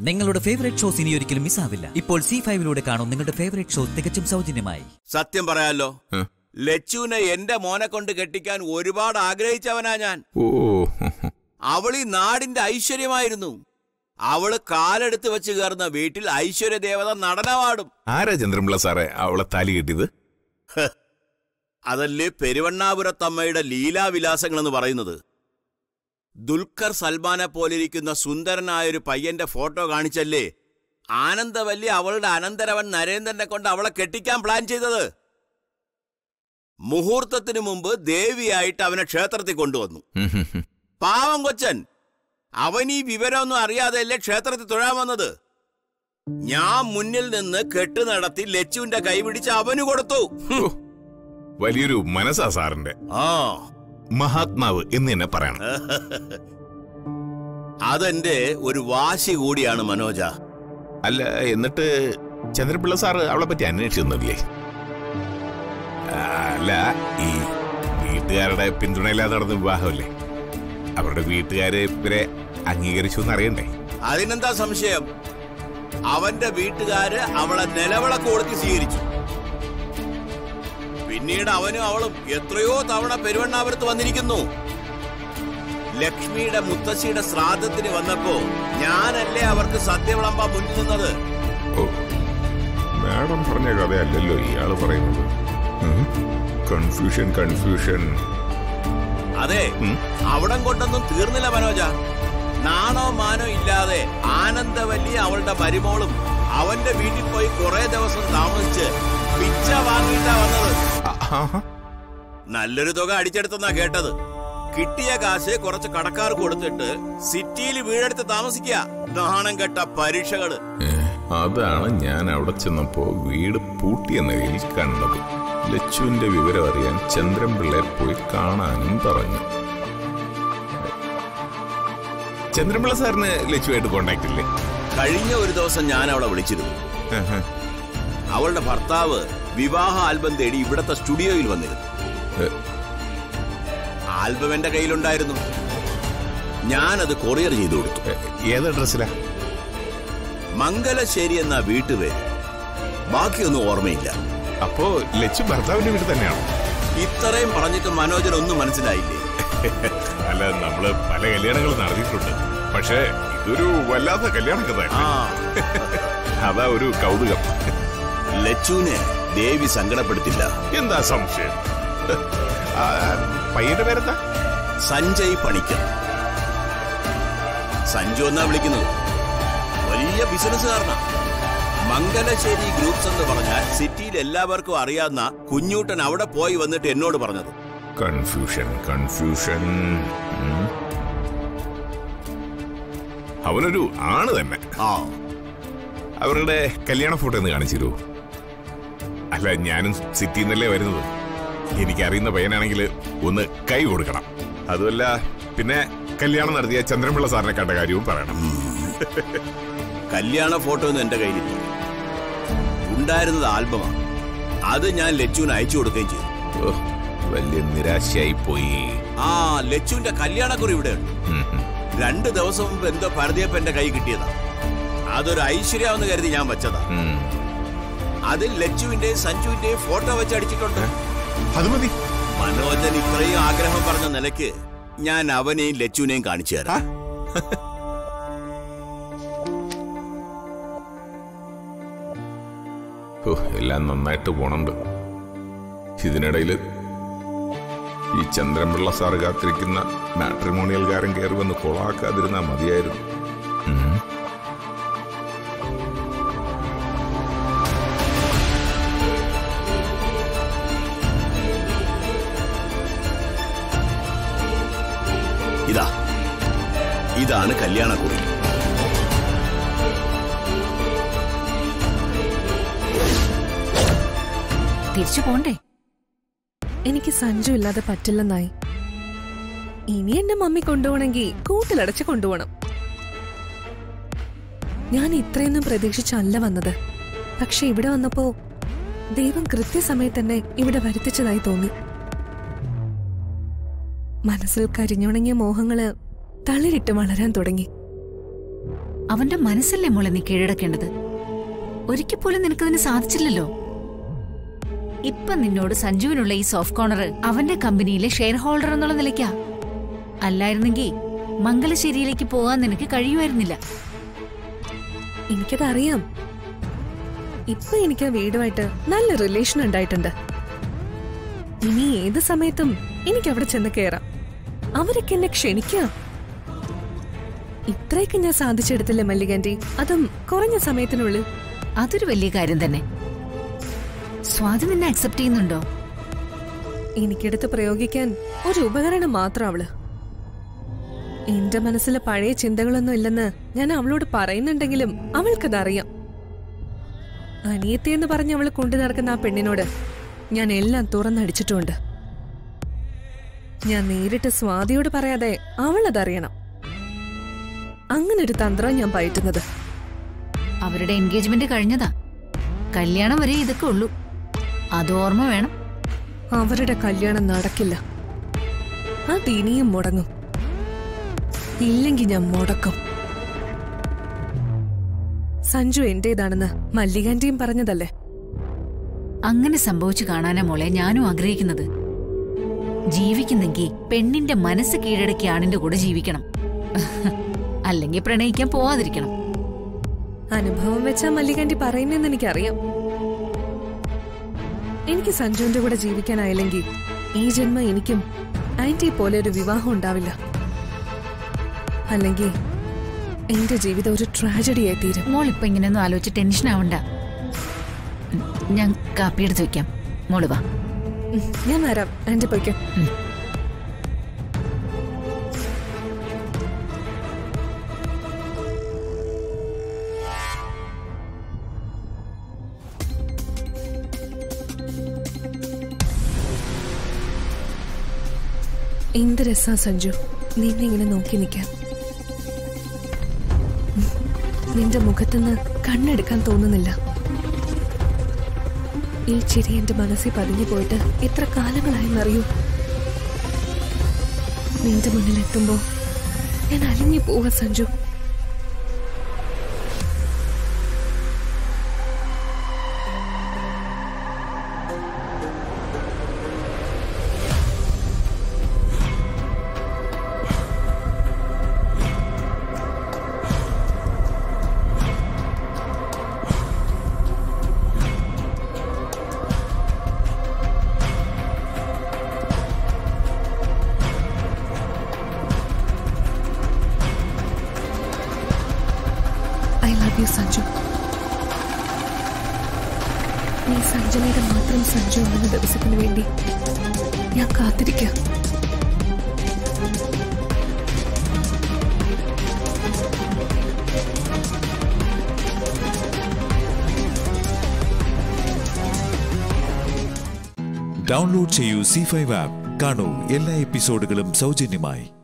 നിങ്ങളുടെ favourite shows ഇനി ഒരിക്കലും മിസ്സാവില്ല ഇപ്പോൾ സി ഫൈവിലൂടെ കാണും നിങ്ങളുടെ ഫേവറേറ്റ് ഷോ തികച്ചും സൗജന്യമായി സത്യം പറയാലോ ഏ? ലച്ചുവിനെ എന്റെ മോനെ കൊണ്ട് കെട്ടിക്കാൻ ഒരുപാട് ആഗ്രഹിച്ചവനാ ഞാൻ ഓ അവൾ ഈ നാടിന്റെ ഐശ്വര്യമായിരുന്നു അവള് കാലെടുത്ത് വെച്ച് കയറുന്ന വീട്ടിൽ ഐശ്വര്യ ദേവത നടനമാടും ആരാ ചന്ദ്രൻപിള്ള സാറേ അവളെ താലി കെട്ടിയത് അതല്ലേ പെരുവണ്ണാപുരത്തമ്മയുടെ ലീലാവിലാസങ്ങൾ എന്ന് പറയുന്നത് ദുൽഖർ സൽമാനെ പോലിരിക്കുന്ന സുന്ദരനായൊരു പയ്യന്റെ ഫോട്ടോ കാണിച്ചല്ലേ ആനന്ദവല്ലി അവളുടെ അനന്തരവൻ നരേന്ദ്രനെ കൊണ്ട് അവളെ കെട്ടിക്കാൻ പ്ലാൻ ചെയ്തത് മുഹൂർത്തത്തിനു മുമ്പ് ദേവിയായിട്ട് അവനെ ക്ഷേത്രത്തിൽ കൊണ്ടുവന്നു ഉം, ഉം, ഉം. പാവം കൊച്ചൻ അവൻ ഈ വിവരമൊന്നും അറിയാതെയല്ലേ ക്ഷേത്രത്തിൽ തൊഴാൻ വന്നത് ഞാൻ മുന്നിൽ നിന്ന് കെട്ട് നടത്തി ലച്ചുവിന്റെ കൈ പിടിച്ച് അവന് കൊടുത്തു ഓ, വലിയൊരു മനസ്സാ സാറിന്റെ ആ മഹാത്മാവ് എന്ന് തന്നെ പറയണം അതെന്റെ ഒരു വാശി കൂടിയാണ് മനോജ അല്ല എന്നിട്ട് ചന്ദ്രപിള്ള സാറ് അവളെ പറ്റി അന്വേഷിച്ചൊന്നുമില്ലേ ആ, അല്ല ഈ വീട്ടുകാരുടെ പിന്തുണയില്ലാതെ നടന്ന വിവാഹമല്ലേ അവരുടെ വീട്ടുകാര് ഇവരെ അംഗീകരിച്ചു എന്ന് അറിയണ്ടേ അതിനെന്താ സംശയം അവന്റെ വീട്ടുകാര് അവളെ നിലവിളക്ക് കൊടുത്ത് സ്വീകരിച്ചു പിന്നീട് അവനും അവളും എത്രയോ തവണ പെരുവണ്ണാപുരത്ത് വന്നിരിക്കുന്നു ലക്ഷ്മിയുടെ മുത്തശ്ശിയുടെ ശ്രാദ്ധത്തിന് വന്നപ്പോ ഞാനല്ലേ അവർക്ക് സദ്യ വിളമ്പാൻ മുന്നിൽ നിന്നത് ഓ മാഡം പറഞ്ഞ കഥയല്ലല്ലോ ഇയാള് പറയുന്നത് കൺഫ്യൂഷൻ കൺഫ്യൂഷൻ അതെ ഉം. അവിടം കൊണ്ടൊന്നും തീർന്നില്ല മനോജ നാണോ മാനോ ഇല്ലാതെ ആനന്ദവല്ലി അവളുടെ മരുമോളും അവന്റെ വീട്ടിൽ പോയി കുറെ ദിവസം താമസിച്ച് പിച്ച വാങ്ങിയിട്ടാ വന്നത് നല്ലൊരു തുക അടിച്ചെടുത്തെന്നാ കേട്ടത് കിട്ടിയ കാശ് കുറച്ച് കടക്കാർ കൊടുത്തിട്ട് സിറ്റിയിൽ വീടെടുത്ത് താമസിക്കുക നാണം കെട്ട പരീക്ഷകള് അതാണ് ഞാൻ അവിടെ ചെന്നപ്പോ വീട് പൂട്ടിയ നിലയിൽ കണ്ടത് ലച്ചുവിന്റെ വിവരം അറിയാൻ ചന്ദ്രൻപിള്ളയെ പോയി കാണാനും പറഞ്ഞു ചന്ദ്രൻപിള്ള സാറിന് ലച്ചുവായിട്ട് കോണ്ടാക്ട് ഇല്ലേ കഴിഞ്ഞ ഒരു ദിവസം ഞാൻ അവളെ വിളിച്ചിരുന്നു ആഹാ. അവളുടെ ഭർത്താവ് വിവാഹ ആൽബം തേടി ഇവിടത്തെ സ്റ്റുഡിയോയിൽ വന്നിരുന്നു ഏ, ആൽബം എന്റെ കയ്യിലുണ്ടായിരുന്നു ഞാനത് കൊറിയർ ചെയ്തു കൊടുത്തു ഏ, ഏത് അഡ്രസ്സിലാ മംഗലശ്ശേരി എന്ന വീട്ടുപേര് ബാക്കിയൊന്നും ഓർമ്മയില്ല അപ്പോ ലച്ചു ഭർത്താവിന്റെ വീട് തന്നെയാണോ ഇത്രയും പറഞ്ഞിട്ട് മനോജൻ ഒന്നും മനസ്സിലായില്ലേ അല്ല നമ്മള് പല കല്യാണങ്ങളും നടത്തിയിട്ടുണ്ട് പക്ഷേ ഇതൊരു വല്ലാത്ത കല്യാണ കഥ ആ അതാ ഒരു കൗതുകം ലച്ചുവിനെ ദേവി സങ്കടപ്പെടുത്തില്ല എന്താ സംശയം ആ, പയ്യന്റെ പേരെന്താ സഞ്ജയ് പണിക്കർ സഞ്ജു എന്നാ വിളിക്കുന്നത് വലിയ ബിസിനസ്സുകാരനാ മംഗലശ്ശേരി ഗ്രൂപ്പ്സ് എന്ന് പറഞ്ഞാൽ സിറ്റിയിൽ എല്ലാവർക്കും അറിയാവുന്ന കുഞ്ഞൂട്ടൻ അവിടെ പോയി വന്നിട്ട് എന്നോട് പറഞ്ഞത് കൺഫ്യൂഷൻ കൺഫ്യൂഷൻ ഉം. അവനൊരു ആണ് തന്നെ ആ അവരുടെ കല്യാണ ഫോട്ടോ ഒന്ന് കാണിച്ചിരുവോ അല്ല ഞാനും സിറ്റിയിൽ നിന്നല്ലേ വരുന്നത് എനിക്കറിയുന്ന പയ്യനാണെങ്കിൽ ഒന്ന് കൈ കൊടുക്കണം അതുമല്ല പിന്നെ കല്യാണം നടത്തിയ ചന്ദ്രൻപിള്ള സാറിനെ കണ്ട കാര്യവും പറയണം കല്യാണ ഫോട്ടോ ഒന്നും എന്റെ കയ്യിലില്ല ഉണ്ടായിരുന്നത് ആൽബമാണ് അത് ഞാൻ ലച്ചുവിന് അയച്ചു കൊടുക്കുകയും ചെയ്തു ഓ, വലിയ നിരാശയായി പോയി ആ ലച്ചുവിന്റെ കല്യാണക്കുറി ഇവിടെ ഉണ്ട് ഉം, ഉം. രണ്ട് ദിവസം മുമ്പ് എന്തോ പരതിയപ്പോ എന്റെ കൈ കിട്ടിയതാ അതൊരു ഐശ്വര്യാവെന്ന് കരുതി ഞാൻ വെച്ചതാ ഉം. അതിൽ ലച്ചുവിന്റെയും സഞ്ജുവിന്റെയും ഫോട്ടോ വെച്ച് അടിച്ചിട്ടുണ്ട് അത് മതി മനോജൻ ഇത്രയും ആഗ്രഹം പറഞ്ഞ നിലയ്ക്ക് ഞാൻ അവനെയും ലച്ചുവിനെയും കാണിച്ചു തരാം ഓ, എല്ലാം നന്നായിട്ട് പോണുണ്ട് ഇതിനിടയിൽ ഈ ചന്ദ്രൻപിള്ള സാറ് കാത്തിരിക്കുന്ന മാട്രിമോണിയൽകാരൻ കയറി വന്ന് കൊളാക്കാതിരുന്നാ മതിയായിരുന്നു ഉം. ഇതാ ഇതാണ് കല്യാണക്കുറി തിരിച്ചു പോണ്ടേ എനിക്ക് സഞ്ജു ഇല്ലാതെ പറ്റില്ലെന്നായി ഇനി എന്റെ മമ്മി കൊണ്ടുപോകണമെങ്കിൽ കൂട്ടിലടച്ച് കൊണ്ടുപോകണം ഞാൻ ഇത്രയൊന്നും പ്രതീക്ഷിച്ചല്ല വന്നത് പക്ഷെ ഇവിടെ വന്നപ്പോ ദൈവം കൃത്യസമയത്ത് തന്നെ ഇവിടെ വരുത്തിച്ചതായി തോന്നി മനസ്സിൽ കരിഞ്ഞുണങ്ങിയ മോഹങ്ങള് തളിരിട്ട് വളരാൻ തുടങ്ങി അവന്റെ മനസ്സല്ലേ മോളെ നീ കീഴടക്കേണ്ടത് ഒരിക്കൽ പോലും നിനക്കതിന് സാധിച്ചില്ലല്ലോ ഇപ്പൊ നിന്നോട് സഞ്ജുവിനുള്ള ഈ സോഫ്റ്റ് കോർണർ അവന്റെ കമ്പനിയിലെ ഷെയർ ഹോൾഡർ എന്നുള്ള നിലയ്ക്കാ അല്ലായിരുന്നെങ്കിൽ മംഗലശ്ശേരിയിലേക്ക് പോകാൻ നിനക്ക് കഴിയുമായിരുന്നില്ല എനിക്കത് അറിയാം ഇപ്പൊ എനിക്ക് ആ വീടുമായിട്ട് നല്ല റിലേഷൻ ഉണ്ടായിട്ടുണ്ട് ഇനി ഏത് സമയത്തും എനിക്ക് അവിടെ ചെന്ന് കയറാം അവരൊക്കെ എന്നെ ക്ഷണിക്കാം ഇത്രയൊക്കെ ഞാൻ സാധിച്ചെടുത്തില്ലേ മല്ലികാന്റി അതും കുറഞ്ഞ സമയത്തിനുള്ളിൽ അതൊരു വലിയ കാര്യം തന്നെ സ്വാതി നിന്നെ അക്സെപ്റ്റ് ചെയ്യുന്നുണ്ടോ എനിക്കെടുത്ത് പ്രയോഗിക്കാൻ ഒരു ഉപകരണം മാത്രം അവള് എന്റെ മനസ്സിലെ പഴയ ചിന്തകളൊന്നും ഇല്ലെന്ന് ഞാൻ അവളോട് പറയുന്നുണ്ടെങ്കിലും അവൾക്കതറിയാം അനിയത്തി എന്ന് പറഞ്ഞ് അവൾ കൊണ്ടു നടക്കുന്ന ആ പെണ്ണിനോട് ഞാൻ എല്ലാം തുറന്നടിച്ചിട്ടുമുണ്ട് ഞാൻ നേരിട്ട് സ്വാതിയോട് പറയാതെ അവൾ അതറിയണം അങ്ങനെ ഒരു തന്ത്രം ഞാൻ പയറ്റുന്നത് അവരുടെ എൻഗേജ്മെന്റ് കഴിഞ്ഞതാ കല്യാണം വരെ ഇതൊക്കെ ഉള്ളൂ അത് ഓർമ്മ വേണം അവരുടെ കല്യാണം നടക്കില്ല അത് ഇനിയും മുടങ്ങും ഇല്ലെങ്കിൽ ഞാൻ മുടക്കും സഞ്ജു എന്റേതാണെന്ന് മല്ലികാന്റിയും പറഞ്ഞതല്ലേ അങ്ങനെ സംഭവിച്ചു കാണാനാ മോളെ ഞാനും ആഗ്രഹിക്കുന്നത് ജീവിക്കുന്നെങ്കിൽ പെണ്ണിന്റെ മനസ്സ് കീഴടക്കി ആണിന്റെ കൂടെ ജീവിക്കണം അല്ലെങ്കിൽ പ്രണയിക്കാൻ പോവാതിരിക്കണം അനുഭവം വെച്ചാ മല്ലികാന്റി പറയുന്നെന്ന് എനിക്കറിയാം എനിക്ക് സഞ്ജുവിന്റെ കൂടെ ജീവിക്കാനായില്ലെങ്കിൽ ഈ ജന്മം എനിക്കും ആന്റി പോലെ ഒരു വിവാഹം ഉണ്ടാവില്ല അല്ലെങ്കിൽ എന്റെ ജീവിതം ഒരു ട്രാജഡിയായി തീരും മോൾ ഇപ്പൊ ഇങ്ങനെയൊന്നും ആലോചിച്ച് ടെൻഷൻ ആവണ്ട ഉം, ഞാൻ കാപ്പി എടുത്ത് വെക്കാം മോള് വാ ഉം, ഞാൻ വരാം ആന്റി പോയിക്കോ എന്ത് രസാ സഞ്ജു നിന്നെ ഇങ്ങനെ നോക്കി നിൽക്കാൻ ഉം, നിന്റെ മുഖത്തുനിന്ന് കണ്ണെടുക്കാൻ തോന്നുന്നില്ല ഈ ചിരി എന്റെ മനസ്സിൽ പതിഞ്ഞു പോയിട്ട് എത്ര കാലങ്ങളായെന്നറിയൂ നിന്റെ മുന്നിൽ എത്തുമ്പോ ഞാൻ അലിഞ്ഞു പോവാ Sanju I love you Sanju നീ സഞ്ജനയുടെ മാത്രം സഞ്ജു എന്ന ദിവസത്തിന് വേണ്ടി ഞാൻ കാത്തിരിക്കാം ഡൗൺലോഡ് ചെയ്യൂ സി ഫൈവ് ആപ്പ് കാണൂ എല്ലാ എപ്പിസോഡുകളും സൗജന്യമായി